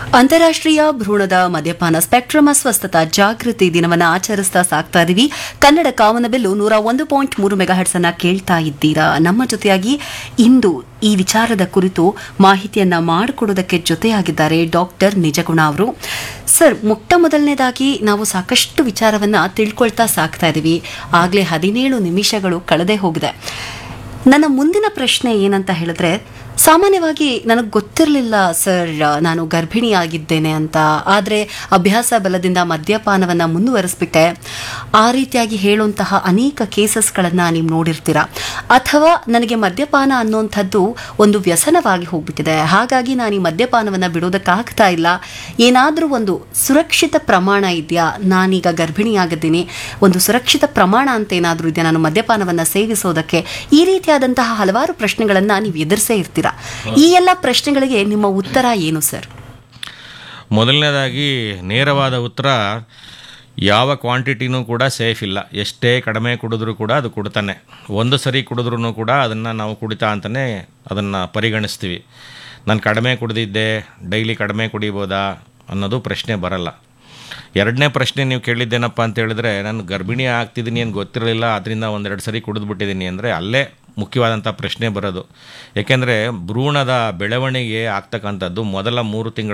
ಅಂತಾರಾಷ್ಟ್ರೀಯ ಭ್ರೂಣದ ಮದ್ಯಪಾನ ಸ್ಪೆಕ್ಟ್ರಮ್ ಅಸ್ವಸ್ಥತಾ ಜಾಗೃತಿ ದಿನವನ್ನು ಆಚರಿಸ್ತಾ ಸಾಕ್ತಾ ಇದೀವಿ ಕನ್ನಡ ಕಾಮನಬಿಲ್ಲು ನೂರ ಒಂದು ಪಾಯಿಂಟ್ ಮೂರು ಮೆಗಾಹರ್ಟ್ಸ್ ಅನ್ನ ಕೇಳ್ತಾ ಇದ್ದೀರಾ ನಮ್ಮ ಜೊತೆಯಾಗಿ ಇಂದು ಈ ವಿಚಾರದ ಕುರಿತು ಮಾಹಿತಿಯನ್ನ ಮಾಡಿಕೊಡೋದಕ್ಕೆ ಜೊತೆಯಾಗಿದ್ದಾರೆ ಡಾಕ್ಟರ್ ನಿಜಗುಣ ಅವರು ಸರ್ ಮೊಟ್ಟ ಮೊದಲನೇದಾಗಿ ನಾವು ಸಾಕಷ್ಟು ವಿಚಾರವನ್ನ ತಿಳ್ಕೊಳ್ತಾ ಸಾಕ್ತಾ ಇದೀವಿ ಆಗ್ಲೇ ಹದಿನೇಳು ನಿಮಿಷಗಳು ಕಳೆದೇ ಹೋಗಿದೆ ನನ್ನ ಮುಂದಿನ ಪ್ರಶ್ನೆ ಏನಂತ ಹೇಳಿದ್ರೆ ಸಾಮಾನ್ಯವಾಗಿ ನನಗೆ ಗೊತ್ತಿರಲಿಲ್ಲ ಸರ್ ನಾನು ಗರ್ಭಿಣಿಯಾಗಿದ್ದೇನೆ ಅಂತ ಆದರೆ ಅಭ್ಯಾಸ ಬಲದಿಂದ ಮದ್ಯಪಾನವನ್ನು ಮುಂದುವರಿಸ್ಬಿಟ್ಟೆ ಆ ರೀತಿಯಾಗಿ ಹೇಳುವಂತಹ ಅನೇಕ ಕೇಸಸ್ಗಳನ್ನು ನೀವು ನೋಡಿರ್ತೀರ ಅಥವಾ ನನಗೆ ಮದ್ಯಪಾನ ಅನ್ನುವಂಥದ್ದು ಒಂದು ವ್ಯಸನವಾಗಿ ಹೋಗ್ಬಿಟ್ಟಿದೆ ಹಾಗಾಗಿ ನಾನು ಈ ಮದ್ಯಪಾನವನ್ನು ಬಿಡೋದಕ್ಕಾಗ್ತಾ ಇಲ್ಲ ಏನಾದರೂ ಒಂದು ಸುರಕ್ಷಿತ ಪ್ರಮಾಣ ಇದೆಯಾ ನಾನೀಗ ಗರ್ಭಿಣಿಯಾಗಿದ್ದೀನಿ ಒಂದು ಸುರಕ್ಷಿತ ಪ್ರಮಾಣ ಅಂತ ಏನಾದರೂ ಇದೆಯಾ ನಾನು ಮದ್ಯಪಾನವನ್ನು ಸೇವಿಸೋದಕ್ಕೆ ಈ ರೀತಿಯಾದಂತಹ ಹಲವಾರು ಪ್ರಶ್ನೆಗಳನ್ನು ನೀವು ಎದುರಿಸೇ ಇರ್ತೀರಾ ಈ ಎಲ್ಲ ಪ್ರಶ್ನೆಗಳಿಗೆ ನಿಮ್ಮ ಉತ್ತರ ಏನು ಸರ್ ಮೊದಲನೇದಾಗಿ ನೇರವಾದ ಉತ್ತರ ಯಾವ ಕ್ವಾಂಟಿಟಿನೂ ಕೂಡ ಸೇಫ್ ಇಲ್ಲ ಎಷ್ಟೇ ಕಡಿಮೆ ಕುಡಿದ್ರೂ ಕೂಡ ಅದು ಕುಡ್ತಾನೆ ಒಂದು ಸರಿ ಕುಡಿದ್ರೂ ಕೂಡ ಅದನ್ನು ನಾವು ಕುಡಿತಾ ಅಂತಲೇ ಅದನ್ನು ಪರಿಗಣಿಸ್ತೀವಿ ನಾನು ಕಡಿಮೆ ಕುಡಿದಿದ್ದೆ ಡೈಲಿ ಕಡಿಮೆ ಕುಡಿಬೋದಾ ಅನ್ನೋದು ಪ್ರಶ್ನೆ ಬರಲ್ಲ ಎರಡನೇ ಪ್ರಶ್ನೆ ನೀವು ಕೇಳಿದ್ದೇನಪ್ಪ ಅಂತ ಹೇಳಿದ್ರೆ ನಾನು ಗರ್ಭಿಣಿ ಆಗ್ತಿದ್ದೀನಿ ಏನು ಗೊತ್ತಿರಲಿಲ್ಲ ಅದರಿಂದ ಒಂದೆರಡು ಸರಿ ಕುಡಿದ್ಬಿಟ್ಟಿದ್ದೀನಿ ಅಂದರೆ ಅಲ್ಲೇ ಮುಖ್ಯವಾದಂಥ ಪ್ರಶ್ನೆ ಬರೋದು ಏಕೆಂದರೆ ಭ್ರೂಣದ ಬೆಳವಣಿಗೆ ಆಗ್ತಕ್ಕಂಥದ್ದು ಮೊದಲ ಮೂರು ತಿಂಗಳ